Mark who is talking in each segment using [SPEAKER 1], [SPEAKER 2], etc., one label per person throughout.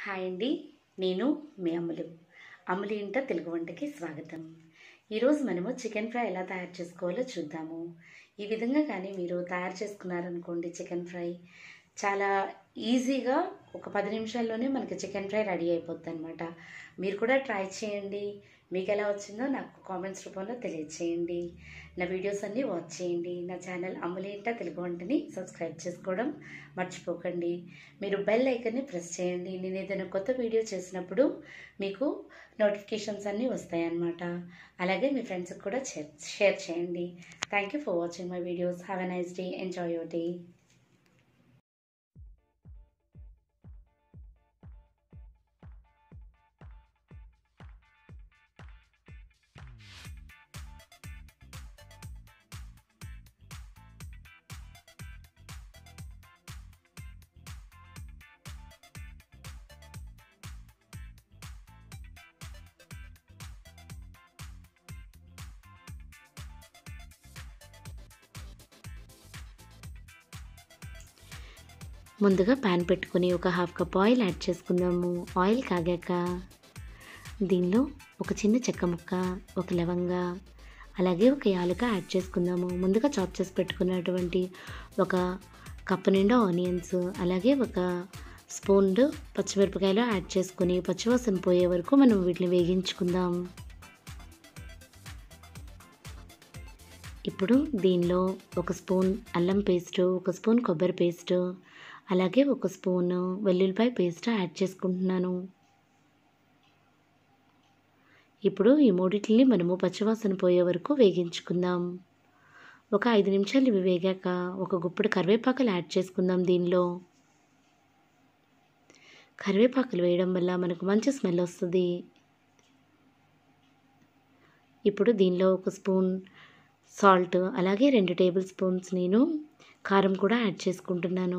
[SPEAKER 1] hi అండి నేను మీ అమ్ములు అమ్ములు ఇంట తెలుగు వంటకి స్వాగతం ఈరోజు మనము చికెన్ ఫ్రై ఎలా తయారు చేసుకోవాలో చూద్దాము ఈ విధంగా కానీ మీరు తయారు చేసుకున్నారనుకోండి చికెన్ ఫ్రై చాలా ఈజీగా ఒక పది నిమిషాల్లోనే మనకి చికెన్ ఫ్రై రెడీ అయిపోద్ది అనమాట మీరు కూడా ట్రై చేయండి మీకు ఎలా వచ్చిందో నాకు కామెంట్స్ రూపంలో తెలియచేయండి నా వీడియోస్ అన్నీ వాచ్ చేయండి నా ఛానల్ అమ్ములేంట తెలుగు వంటని సబ్స్క్రైబ్ చేసుకోవడం మర్చిపోకండి మీరు బెల్ ఐకన్ని ప్రెస్ చేయండి నేను ఏదైనా కొత్త వీడియో చేసినప్పుడు మీకు నోటిఫికేషన్స్ అన్నీ వస్తాయన్నమాట అలాగే మీ ఫ్రెండ్స్కి కూడా షేర్ చేయండి thank you for watching my videos have a nice day enjoy your day ముందుగా ప్యాన్ పెట్టుకుని ఒక హాఫ్ కప్ ఆయిల్ యాడ్ చేసుకుందాము ఆయిల్ కాగాక దీనిలో ఒక చిన్న చెక్క ముక్క ఒక లవంగ అలాగే ఒక యాలుక యాడ్ చేసుకుందాము ముందుగా చాప్ చేసి పెట్టుకున్నటువంటి ఒక కప్పు నిండా ఆనియన్స్ అలాగే ఒక స్పూన్ పచ్చిమిరపకాయలు యాడ్ చేసుకుని పచ్చివాసన పోయే వరకు మనం వీటిని వేగించుకుందాం ఇప్పుడు దీనిలో ఒక స్పూన్ అల్లం పేస్టు ఒక స్పూన్ కొబ్బరి పేస్టు అలాగే ఒక స్పూన్ వెల్లుల్లిపాయ పేస్ట్ యాడ్ చేసుకుంటున్నాను ఇప్పుడు ఈ మూడింటిని మనము పచ్చివాసన పోయే వరకు వేగించుకుందాం ఒక ఐదు నిమిషాలు ఇవి వేగాక ఒక గుప్పుడు కరివేపాకులు యాడ్ చేసుకుందాం దీనిలో కరివేపాకులు వేయడం వల్ల మనకు మంచి స్మెల్ వస్తుంది ఇప్పుడు దీనిలో ఒక స్పూన్ సాల్ట్ అలాగే రెండు టేబుల్ స్పూన్స్ నేను కారం కూడా యాడ్ చేసుకుంటున్నాను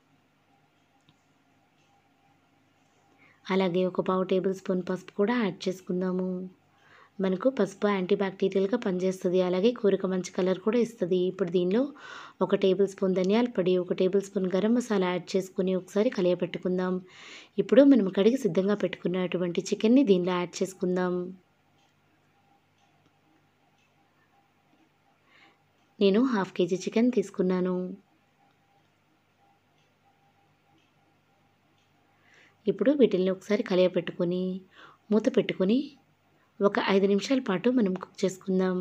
[SPEAKER 1] అలాగే ఒక పావు టేబుల్ స్పూన్ పసుపు కూడా యాడ్ చేసుకుందాము మనకు పసుపు యాంటీ బ్యాక్టీరియల్గా పనిచేస్తుంది అలాగే కూరక మంచి కలర్ కూడా ఇస్తుంది ఇప్పుడు దీనిలో ఒక టేబుల్ స్పూన్ ధనియాల పొడి ఒక tablespoon garam masala add చేసుకుని ఒకసారి కలియపెట్టుకుందాం ఇప్పుడు మనం కడిగి సిద్ధంగా పెట్టుకున్నటువంటి చికెన్ని దీనిలో యాడ్ చేసుకుందాం నేను హాఫ్ కేజీ చికెన్ తీసుకున్నాను ఇప్పుడు వీటిని ఒకసారి కలియపెట్టుకొని మూత పెట్టుకొని ఒక ఐదు నిమిషాల పాటు మనం కుక్ చేసుకుందాం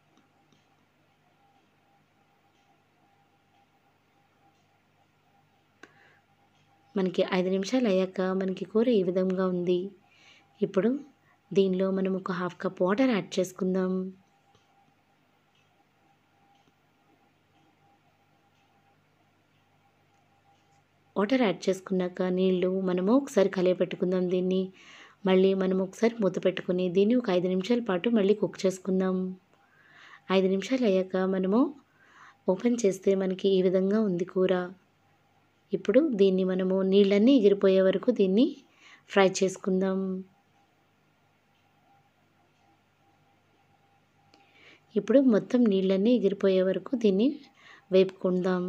[SPEAKER 1] మనకి ఐదు నిమిషాలు అయ్యాక మనకి కూర ఈ విధంగా ఉంది ఇప్పుడు దీనిలో మనం ఒక హాఫ్ కప్ వాటర్ యాడ్ చేసుకుందాం వాటర్ యాడ్ చేసుకున్నాక నీళ్ళు మనము ఒకసారి కలియపెట్టుకుందాం దీన్ని మళ్ళీ మనం ఒకసారి మూత పెట్టుకుని దీన్ని ఒక ఐదు నిమిషాల పాటు మళ్ళీ కుక్ చేసుకుందాం ఐదు నిమిషాలు అయ్యాక మనము ఓపెన్ చేస్తే మనకి ఈ విధంగా ఉంది కూర ఇప్పుడు దీన్ని మనము నీళ్ళన్నీ ఎగిరిపోయే వరకు దీన్ని ఫ్రై చేసుకుందాం ఇప్పుడు మొత్తం నీళ్ళన్నీ ఎగిరిపోయే వరకు దీన్ని వేపుకుందాం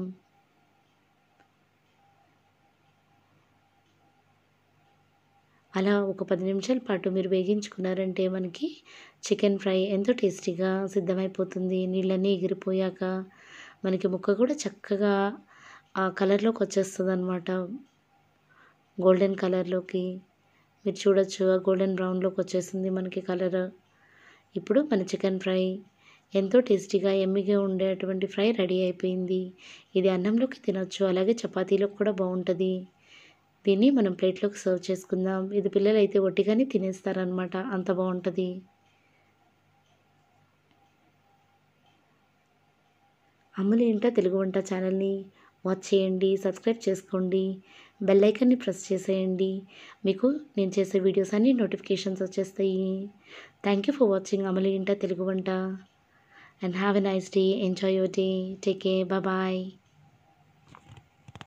[SPEAKER 1] అలా ఒక పది నిమిషాల పాటు మీరు వేగించుకున్నారంటే మనకి చికెన్ ఫ్రై ఎంతో టేస్టీగా సిద్ధమైపోతుంది నీళ్ళన్నీ ఎగిరిపోయాక మనకి ముక్క కూడా చక్కగా ఆ కలర్లోకి వచ్చేస్తుంది అనమాట గోల్డెన్ కలర్లోకి మీరు చూడొచ్చు ఆ గోల్డెన్ బ్రౌన్లోకి వచ్చేసింది మనకి కలర్ ఇప్పుడు మన చికెన్ ఫ్రై ఎంతో టేస్టీగా ఎమ్మిగా ఉండేటువంటి ఫ్రై రెడీ అయిపోయింది ఇది అన్నంలోకి తినొచ్చు అలాగే చపాతీలోకి కూడా బాగుంటుంది దీన్ని మనం ప్లేట్లోకి సర్వ్ చేసుకుందాం ఇది పిల్లలు అయితే ఒట్టిగానే తినేస్తారనమాట అంత బాగుంటుంది అమ్ములు ఏంటో తెలుగు వంట ఛానల్ని వాచ్ చేయండి సబ్స్క్రైబ్ చేసుకోండి బెల్ ఐకన్ని ప్రెస్ చేసేయండి మీకు నేను చేసే వీడియోస్ అన్ని నోటిఫికేషన్స్ వచ్చేస్తాయి థ్యాంక్ యూ ఫర్ వాచింగ్ అమలు ఇంట తెలుగు వంట and have a nice day enjoy your day take care bye